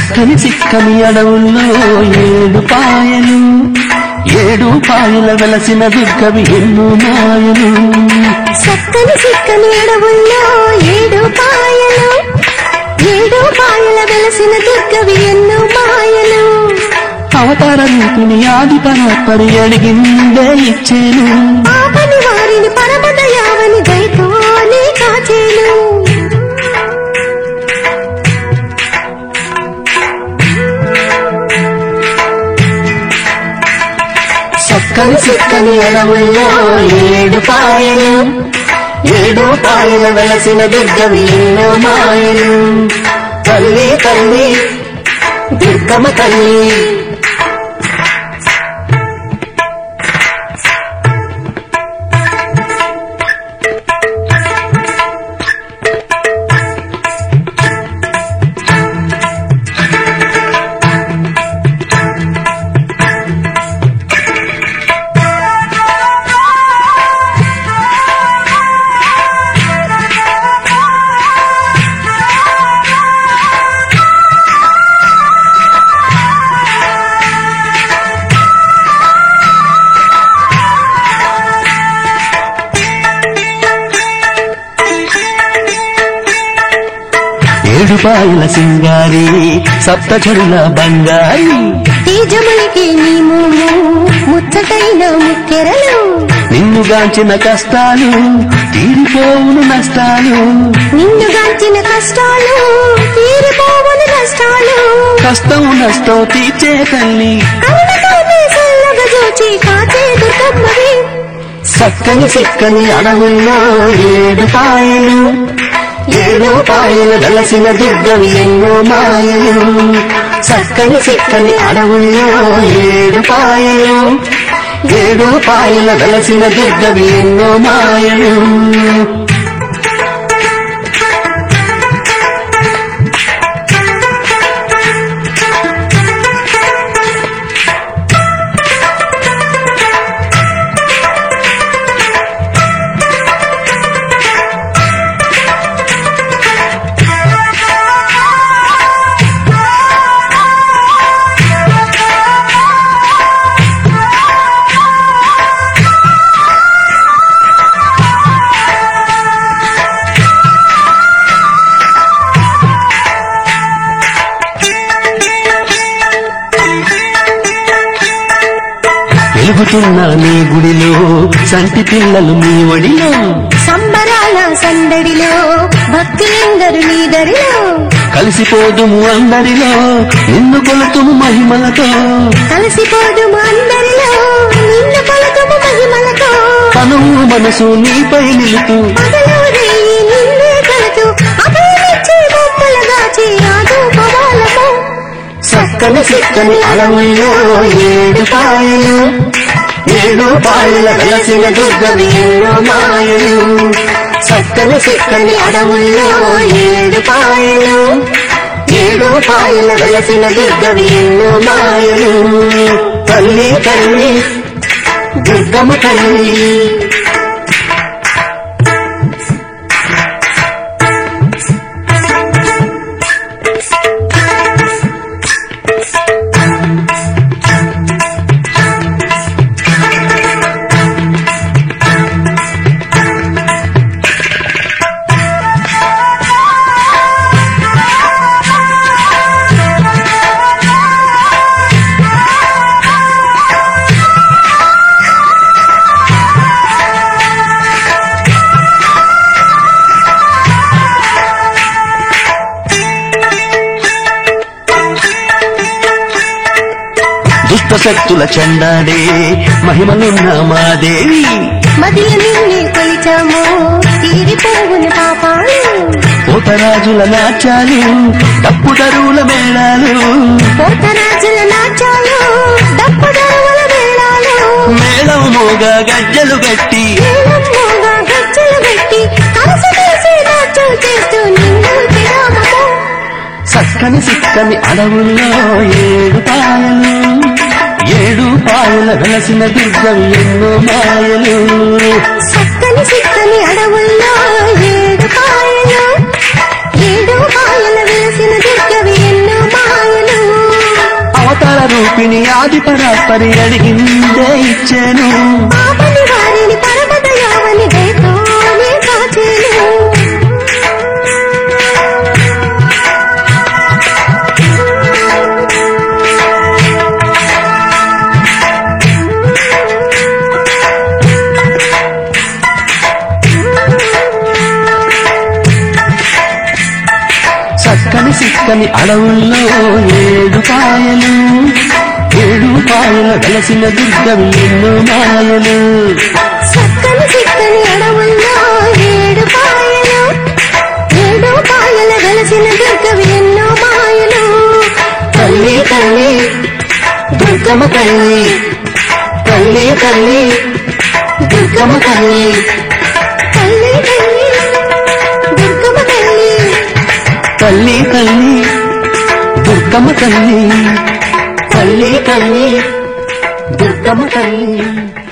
చక్కని చిక్కని అడవుల్లో ఏడు పాయలు ఏడు పాయల వెలసిన దుర్గవి ఎన్నో మాయలు చక్కని చిక్కని అడవుల్లో ఏడు పాయలు ఏడు పాయల వెలసిన దుర్గవి ఎన్నో మాయలు అవతార రూపిణి ఆది పరాత్పరి అడిగిందే ఇచ్చేను పాపని వారిని పరమదయావని దయతోనే కాచేను చక్కని చిక్కని అడవుల్లో ఏడు పాయలు ఏడు పాయల వెలసిన దుర్గవి ఎన్నో మాయలు తల్లి తల్లి దుర్గమ్మ తల్లి ఏడు పాయల సింగారి సప్త చెరుల బంగారి తేజములకి నీ మూము ముచ్చటైన ముక్కెరలు నిన్నుగాంచిన కష్టాలు తీరిపోవును నష్టాలు నిన్నుగాంచిన కష్టాలు తీరిపోవను నష్టాలు కష్టం నష్టం తీర్చే తల్లి కరుణతోనే చల్లగా చూచి కాచే దుర్గమ్మవి చక్కని చిక్కని అడవుల్లో ఏడు పాయలు ఏడు పాయలు వెలసిన దుర్గవి ఎన్నో మాయలు చక్కని చిక్కని అడవుల్లో ఏడు పాయలు ఏడు పాయల వెలసిన దుర్గవి ఎన్నో మాయలు వెలుగుతున్న నీ గుడిలో సంటి పిల్లలు నీ ఒడిలో సంబరాల సందడిలో భక్తులందరూ నీ దరిలో కలిసిపోదుము అందరిలో నిన్ను కొలుతుము మహిమలతో కలిసిపోదుము అందరిలో నిన్ను కొలతము మహిమలతో తనువు మనసు నీపై నిలుతూ పగలు రేయి నిన్నే కలతూ అభినిచ్చే బొమ్మలుగాచి ఆదు పవాలము చక్కని చిక్కని అడవుల్లో ఏడు పాయలు ఏడు పాయల వెలసిన దుర్గవి ఎన్నో మాయలు చక్కని చిక్కని అడవుల్లో ఏడు పాయలు ఏడు పాయల వెలసిన దుర్గవి ఎన్నో మాయలు తల్లి తల్లి దుర్గమ్మ తల్లి దుష్ట శక్తుల చండాడే మహిమలున్న మాదేవి మదిల నిన్నే కొలిచాము తీరిపోవును పాపాలు పోతరాజుల నాట్యాలు తప్పు దరువుల మేళాలు పోతరాజుల నాట్యాలు డప్పు దరువుల వేళాలు మేళం మోగా గజ్జలు గట్టి నీలమ్మోగా గజ్జలు పెట్టి కలసి తీసి నాట్యం చేస్తూ నిన్ను విరామము చక్కని సిక్కని అడవుల్లో ఏడు పాయలు ఏడు పాయల వెలసిన దుర్గవి ఎన్నో మాయలు చక్కని చిక్కని అడవుల్లో ఏడు పాయలు ఏడు పాయల వేసిన దుర్గవి ఎన్నో మాయలు రూపిణి ఆది పరాపరి అడిగిందే ఇచ్చాను పాపని వారిని పరమదయావని దయతోనే కాచేను చక్కని సిక్కని అడవుల్లో ఏడు పాయలు ఏడు పాయల వెలసిన దుర్గవి ఎన్నో మాయలు చక్కని చిక్కని అడవుల్లో ఏడు పాయలు ఏడు పాయల వెలసిన దుర్గవి ఎన్నో మాయలు తల్లి తల్లి దుర్గమ్మ తల్లి తల్లి తల్లి దుర్గమ్మ తల్లి తల్లి తల్లి దుర్గమ్మ తల్లి తల్లి తల్లి దుర్గమ్మ తల్లి తల్లి తల్లి దుర్గమ్మ తల్లి